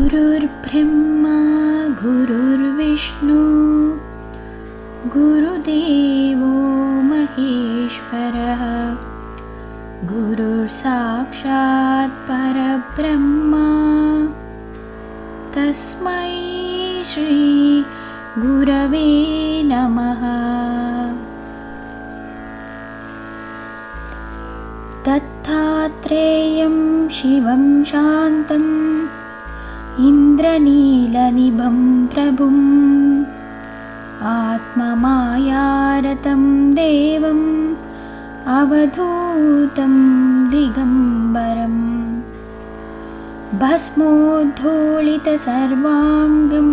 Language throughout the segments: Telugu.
गुरुर्ब्रह्मा गुरुर्विष्णु गुरुदेवो महेश्वरः गुरुर्साक्षात् परब्रह्मा तस्मै श्रीगुरवे नमः दत्तात्रेयं शिवं शान्तम् इन्द्रनीलनिभं प्रभुम् आत्ममायारतं देवम् अवधूतं दिगम्बरम् भस्मोद्धूलितसर्वाङ्गं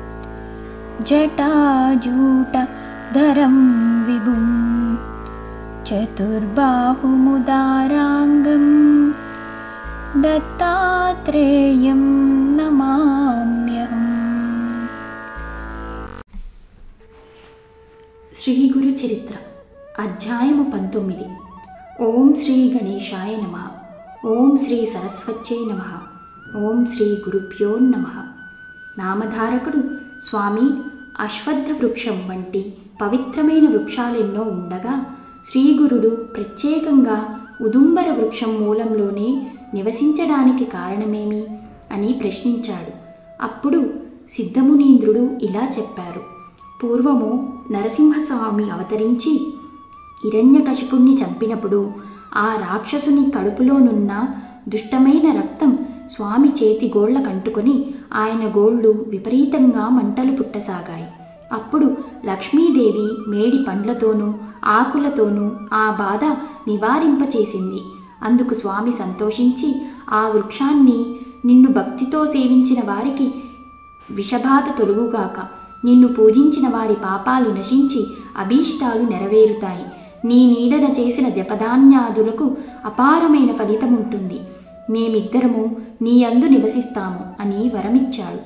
जटाजूटधरं विभुम् चतुर्बाहुमुदाराङ्गं दत्तात्रेयं नमाम्यहम् శ్రీ గురు చరిత్ర అధ్యాయము పంతొమ్మిది ఓం శ్రీ గణేశాయ నమ ఓం శ్రీ సరస్వత్యై నమ ఓం శ్రీ గురుభ్యో నమ నామధారకుడు స్వామి అశ్వత్థ వృక్షం వంటి పవిత్రమైన వృక్షాలెన్నో ఉండగా శ్రీగురుడు ప్రత్యేకంగా ఉదుంబర వృక్షం మూలంలోనే నివసించడానికి కారణమేమి అని ప్రశ్నించాడు అప్పుడు సిద్ధమునీంద్రుడు ఇలా చెప్పారు పూర్వము నరసింహస్వామి అవతరించి హిరణ్యకశిపుణ్ణి చంపినప్పుడు ఆ రాక్షసుని కడుపులోనున్న దుష్టమైన రక్తం స్వామి చేతి గోళ్ల కంటుకొని ఆయన గోళ్ళు విపరీతంగా మంటలు పుట్టసాగాయి అప్పుడు లక్ష్మీదేవి మేడి పండ్లతోనూ ఆకులతోనూ ఆ బాధ నివారింపచేసింది అందుకు స్వామి సంతోషించి ఆ వృక్షాన్ని నిన్ను భక్తితో సేవించిన వారికి విషబాధ తొలుగుగాక నిన్ను పూజించిన వారి పాపాలు నశించి అభీష్టాలు నెరవేరుతాయి నీ నీడన చేసిన జపధాన్యాదులకు అపారమైన ఫలితముంటుంది మేమిద్దరము నీ అందు నివసిస్తాము అని వరమిచ్చాడు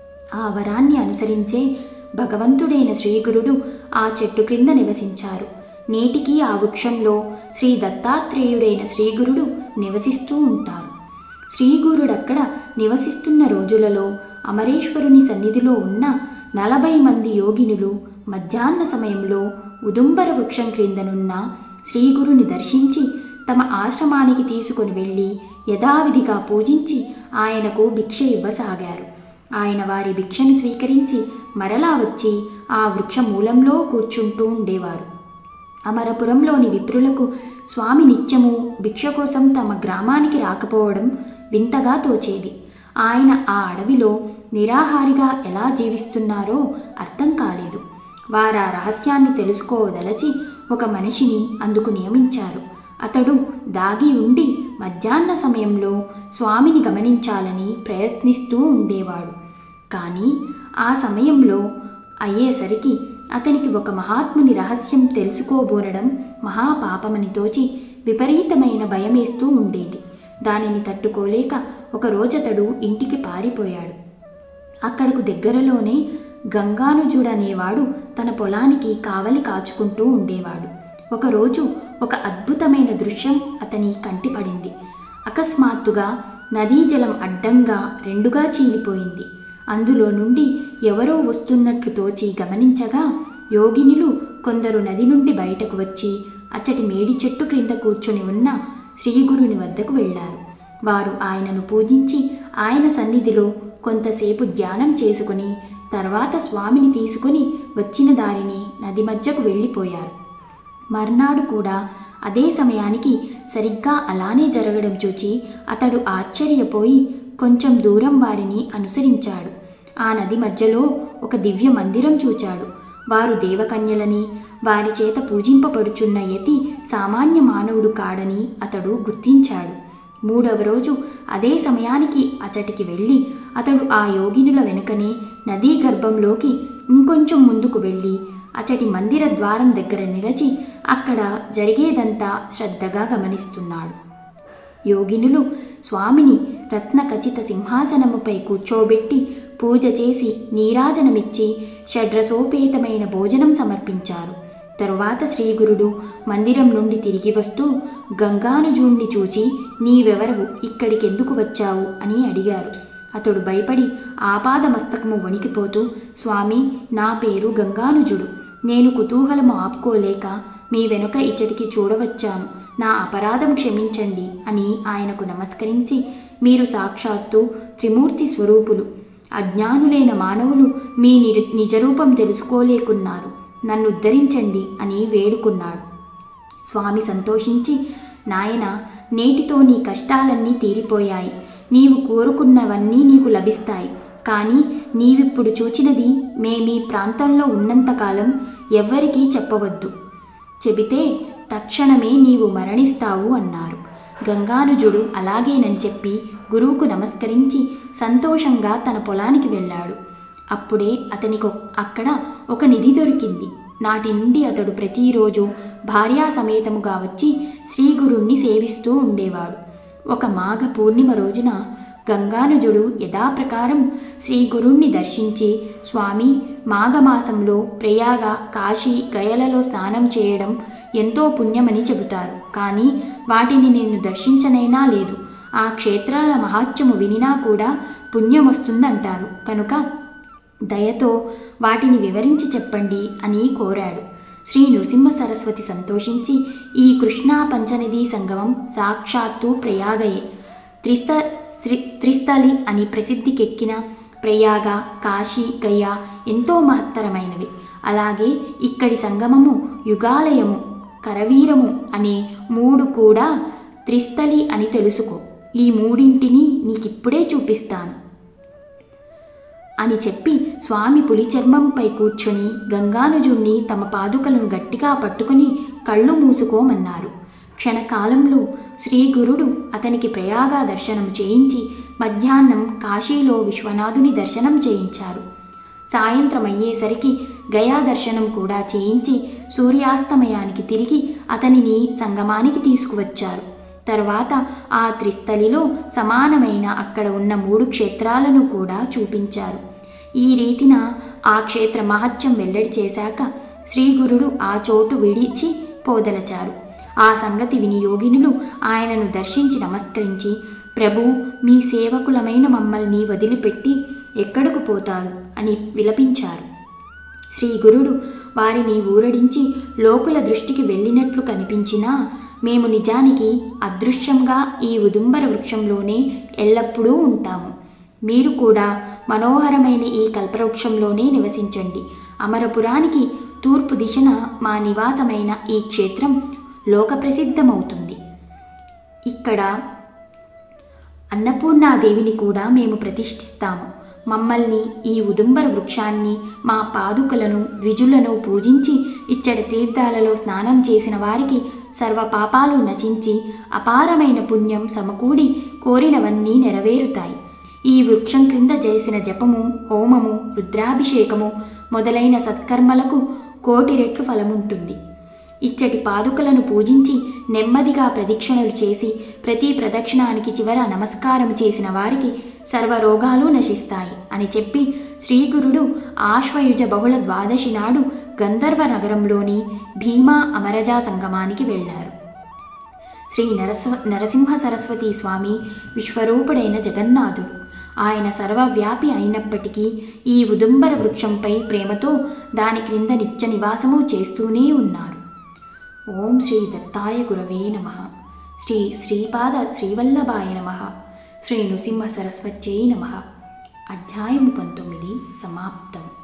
ఆ వరాన్ని అనుసరించే భగవంతుడైన శ్రీగురుడు ఆ చెట్టు క్రింద నివసించారు నేటికి ఆ వృక్షంలో శ్రీ దత్తాత్రేయుడైన శ్రీగురుడు నివసిస్తూ ఉంటారు శ్రీగురుడక్కడ నివసిస్తున్న రోజులలో అమరేశ్వరుని సన్నిధిలో ఉన్న నలభై మంది యోగినులు మధ్యాహ్న సమయంలో ఉదుంబర వృక్షం క్రిందనున్న శ్రీగురుని దర్శించి తమ ఆశ్రమానికి తీసుకొని వెళ్ళి యథావిధిగా పూజించి ఆయనకు భిక్ష ఇవ్వసాగారు ఆయన వారి భిక్షను స్వీకరించి మరలా వచ్చి ఆ వృక్ష మూలంలో కూర్చుంటూ ఉండేవారు అమరపురంలోని విప్రులకు స్వామి నిత్యము భిక్ష కోసం తమ గ్రామానికి రాకపోవడం వింతగా తోచేది ఆయన ఆ అడవిలో నిరాహారిగా ఎలా జీవిస్తున్నారో అర్థం కాలేదు వారా రహస్యాన్ని తెలుసుకోదలచి ఒక మనిషిని అందుకు నియమించారు అతడు దాగి ఉండి మధ్యాహ్న సమయంలో స్వామిని గమనించాలని ప్రయత్నిస్తూ ఉండేవాడు కానీ ఆ సమయంలో అయ్యేసరికి అతనికి ఒక మహాత్ముని రహస్యం తెలుసుకోబోనడం మహాపాపమని తోచి విపరీతమైన భయమేస్తూ ఉండేది దానిని తట్టుకోలేక ఒక రోజతడు ఇంటికి పారిపోయాడు అక్కడకు దగ్గరలోనే గంగానుజుడనేవాడు తన పొలానికి కావలి కాచుకుంటూ ఉండేవాడు ఒకరోజు ఒక అద్భుతమైన దృశ్యం అతని కంటిపడింది అకస్మాత్తుగా నదీ జలం అడ్డంగా రెండుగా చీలిపోయింది అందులో నుండి ఎవరో వస్తున్నట్లు తోచి గమనించగా యోగినులు కొందరు నది నుండి బయటకు వచ్చి అచ్చటి మేడి చెట్టు క్రింద కూర్చొని ఉన్న శ్రీగురుని వద్దకు వెళ్ళారు వారు ఆయనను పూజించి ఆయన సన్నిధిలో కొంతసేపు ధ్యానం చేసుకుని తర్వాత స్వామిని తీసుకుని వచ్చిన దారిని నది మధ్యకు వెళ్ళిపోయారు మర్నాడు కూడా అదే సమయానికి సరిగ్గా అలానే జరగడం చూచి అతడు ఆశ్చర్యపోయి కొంచెం దూరం వారిని అనుసరించాడు ఆ నది మధ్యలో ఒక దివ్య మందిరం చూచాడు వారు దేవకన్యలని వారి చేత పూజింపబడుచున్న యతి సామాన్య మానవుడు కాడని అతడు గుర్తించాడు మూడవ రోజు అదే సమయానికి అతడికి వెళ్ళి అతడు ఆ యోగినుల వెనుకనే నదీ గర్భంలోకి ఇంకొంచెం ముందుకు వెళ్ళి అతడి మందిర ద్వారం దగ్గర నిలిచి అక్కడ జరిగేదంతా శ్రద్ధగా గమనిస్తున్నాడు యోగినులు స్వామిని రత్నఖచిత సింహాసనముపై కూర్చోబెట్టి పూజ చేసి నీరాజనమిచ్చి షడ్రసోపేతమైన భోజనం సమర్పించారు తరువాత శ్రీగురుడు మందిరం నుండి తిరిగి వస్తూ గంగానుజుణ్ణి చూచి నీవెవరవు ఇక్కడికెందుకు వచ్చావు అని అడిగారు అతడు భయపడి ఆపాద మస్తకము వణికిపోతూ స్వామి నా పేరు గంగానుజుడు నేను కుతూహలము ఆపుకోలేక మీ వెనుక ఇచ్చటికి చూడవచ్చాను నా అపరాధం క్షమించండి అని ఆయనకు నమస్కరించి మీరు సాక్షాత్తు త్రిమూర్తి స్వరూపులు అజ్ఞానులైన మానవులు మీ నిజ నిజరూపం తెలుసుకోలేకున్నారు నన్ను ఉద్ధరించండి అని వేడుకున్నాడు స్వామి సంతోషించి నాయన నేటితో నీ కష్టాలన్నీ తీరిపోయాయి నీవు కోరుకున్నవన్నీ నీకు లభిస్తాయి కానీ నీవిప్పుడు చూచినది మేమీ ప్రాంతంలో ఉన్నంతకాలం ఎవ్వరికీ చెప్పవద్దు చెబితే తక్షణమే నీవు మరణిస్తావు అన్నారు గంగానుజుడు అలాగేనని చెప్పి గురువుకు నమస్కరించి సంతోషంగా తన పొలానికి వెళ్ళాడు అప్పుడే అతనికి అక్కడ ఒక నిధి దొరికింది నాటి నుండి అతడు ప్రతిరోజు భార్యా సమేతముగా వచ్చి శ్రీగురుణ్ణి సేవిస్తూ ఉండేవాడు ఒక మాఘ పూర్ణిమ రోజున గంగానుజుడు యథాప్రకారం శ్రీ గురుణ్ణి దర్శించి స్వామి మాఘమాసంలో ప్రయాగ కాశీ గయలలో స్నానం చేయడం ఎంతో పుణ్యమని చెబుతారు కానీ వాటిని నేను దర్శించనైనా లేదు ఆ క్షేత్రాల మహాత్యము వినినా కూడా పుణ్యం వస్తుందంటారు కనుక దయతో వాటిని వివరించి చెప్పండి అని కోరాడు శ్రీ నృసింహ సరస్వతి సంతోషించి ఈ కృష్ణా పంచనదీ సంగమం సాక్షాత్తు ప్రయాగయే త్రిస్త త్రి త్రిస్థలి అని ప్రసిద్ధికెక్కిన ప్రయాగ కాశీ గయ ఎంతో మహత్తరమైనవి అలాగే ఇక్కడి సంగమము యుగాలయము కరవీరము అనే మూడు కూడా త్రిస్థలి అని తెలుసుకో ఈ మూడింటిని నీకిప్పుడే చూపిస్తాను అని చెప్పి స్వామి పులి చర్మంపై కూర్చుని గంగానుజుణ్ణి తమ పాదుకలను గట్టిగా పట్టుకుని కళ్ళు మూసుకోమన్నారు క్షణకాలంలో శ్రీ గురుడు అతనికి ప్రయాగ దర్శనం చేయించి మధ్యాహ్నం కాశీలో విశ్వనాథుని దర్శనం చేయించారు సాయంత్రం అయ్యేసరికి గయా దర్శనం కూడా చేయించి సూర్యాస్తమయానికి తిరిగి అతనిని సంగమానికి తీసుకువచ్చారు తర్వాత ఆ త్రిస్థలిలో సమానమైన అక్కడ ఉన్న మూడు క్షేత్రాలను కూడా చూపించారు ఈ రీతిన ఆ క్షేత్ర మహత్యం వెల్లడి చేశాక శ్రీగురుడు ఆ చోటు విడిచి పోదలచారు ఆ సంగతి విని యోగినులు ఆయనను దర్శించి నమస్కరించి ప్రభు మీ సేవకులమైన మమ్మల్ని వదిలిపెట్టి ఎక్కడకు పోతారు అని విలపించారు శ్రీ గురుడు వారిని ఊరడించి లోకుల దృష్టికి వెళ్ళినట్లు కనిపించినా మేము నిజానికి అదృశ్యంగా ఈ ఉదుంబర వృక్షంలోనే ఎల్లప్పుడూ ఉంటాము మీరు కూడా మనోహరమైన ఈ కల్పవృక్షంలోనే నివసించండి అమరపురానికి తూర్పు దిశన మా నివాసమైన ఈ క్షేత్రం లోకప్రసిద్ధమవుతుంది ఇక్కడ అన్నపూర్ణాదేవిని కూడా మేము ప్రతిష్ఠిస్తాము మమ్మల్ని ఈ ఉదుంబర వృక్షాన్ని మా పాదుకలను ద్విజులను పూజించి ఇచ్చడి తీర్థాలలో స్నానం చేసిన వారికి సర్వ పాపాలు నశించి అపారమైన పుణ్యం సమకూడి కోరినవన్నీ నెరవేరుతాయి ఈ వృక్షం క్రింద చేసిన జపము హోమము రుద్రాభిషేకము మొదలైన సత్కర్మలకు కోటి రెట్లు ఫలముంటుంది ఇచ్చటి పాదుకలను పూజించి నెమ్మదిగా ప్రదక్షిణలు చేసి ప్రతి ప్రదక్షిణానికి చివర నమస్కారం చేసిన వారికి సర్వరోగాలు నశిస్తాయి అని చెప్పి శ్రీగురుడు ఆశ్వయుజ బహుళ ద్వాదశి నాడు గంధర్వ నగరంలోని భీమా అమరజా సంగమానికి వెళ్ళారు శ్రీ నరస నరసింహ సరస్వతి స్వామి విశ్వరూపుడైన జగన్నాథుడు ఆయన సర్వవ్యాపి అయినప్పటికీ ఈ ఉదుంబర వృక్షంపై ప్రేమతో దాని క్రింద నిత్య నివాసము చేస్తూనే ఉన్నారు ఓం శ్రీ దత్తాయ గురవే నమ శ్రీ శ్రీపాద శ్రీవల్లభాయ నమ శ్రీ నృసింహ సరస్వత్యై నమ అధ్యాయం పంతొమ్మిది సమాప్తం